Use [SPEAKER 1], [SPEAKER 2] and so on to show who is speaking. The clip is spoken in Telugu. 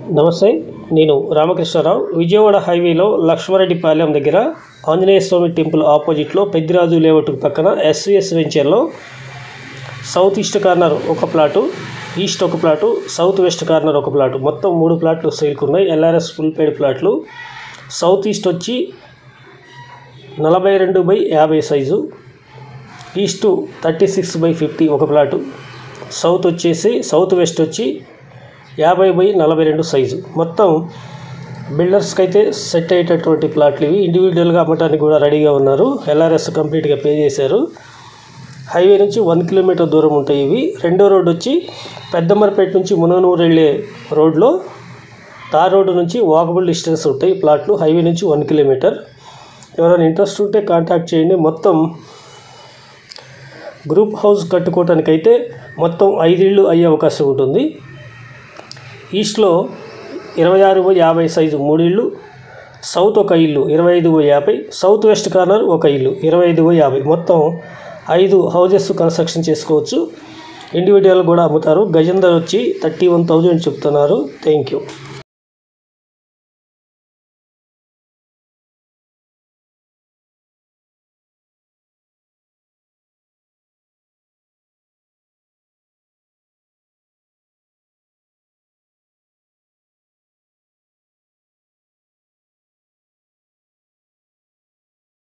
[SPEAKER 1] నమస్తే నేను రామకృష్ణారావు విజయవాడ హైవేలో లక్ష్మారెడ్డిపాలెం దగ్గర ఆంజనేయ స్వామి టెంపుల్ ఆపోజిట్లో పెద్దిరాజు లేఅవుట్ పక్కన ఎస్విఎస్ వెంచర్లో సౌత్ ఈస్ట్ కార్నర్ ఒక ప్లాటు ఈస్ట్ ఒక ప్లాటు సౌత్ వెస్ట్ కార్నర్ ఒక ప్లాటు మొత్తం మూడు ప్లాట్లు సేల్కి ఉన్నాయి ఎల్ఆర్ఎస్ ఫుల్ పేడ్ ప్లాట్లు సౌత్ ఈస్ట్ వచ్చి నలభై రెండు బై యాభై size east thirty six by fifty ఒక ప్లాటు సౌత్ వచ్చేసి సౌత్ వెస్ట్ వచ్చి యాభై బై నలభై రెండు సైజు మొత్తం బిల్డర్స్కి అయితే సెట్ అయ్యేటటువంటి ప్లాట్లు ఇవి ఇండివిజువల్గా అమ్మటానికి కూడా రెడీగా ఉన్నారు ఎల్ఆర్ఎస్ కంప్లీట్గా పే చేశారు హైవే నుంచి వన్ కిలోమీటర్ దూరం ఉంటాయి ఇవి రెండో రోడ్ వచ్చి పెద్దమరపేట నుంచి మునగనూరు వెళ్ళే రోడ్లో తార్ రోడ్డు నుంచి వాకబుల్ డిస్టెన్స్ ఉంటాయి ప్లాట్లు హైవే నుంచి వన్ కిలోమీటర్ ఎవరైనా ఇంట్రెస్ట్ ఉంటే కాంటాక్ట్ చేయండి మొత్తం గ్రూప్ హౌస్ కట్టుకోవటానికైతే మొత్తం ఐదిళ్ళు అయ్యే అవకాశం ఉంటుంది ఈస్ట్లో ఇరవై ఆరు బై యాభై సైజు మూడు ఇళ్ళు సౌత్ ఒక ఇల్లు ఇరవై ఐదు బై యాభై సౌత్ వెస్ట్ కార్నర్ ఒక ఇల్లు ఇరవై ఐదు బై యాభై మొత్తం ఐదు హౌజెస్ కన్స్ట్రక్షన్ చేసుకోవచ్చు ఇండివిజువల్ కూడా అమ్ముతారు గజం ధర వచ్చి థర్టీ వన్ థౌజండ్ చెప్తున్నారు థ్యాంక్ యూ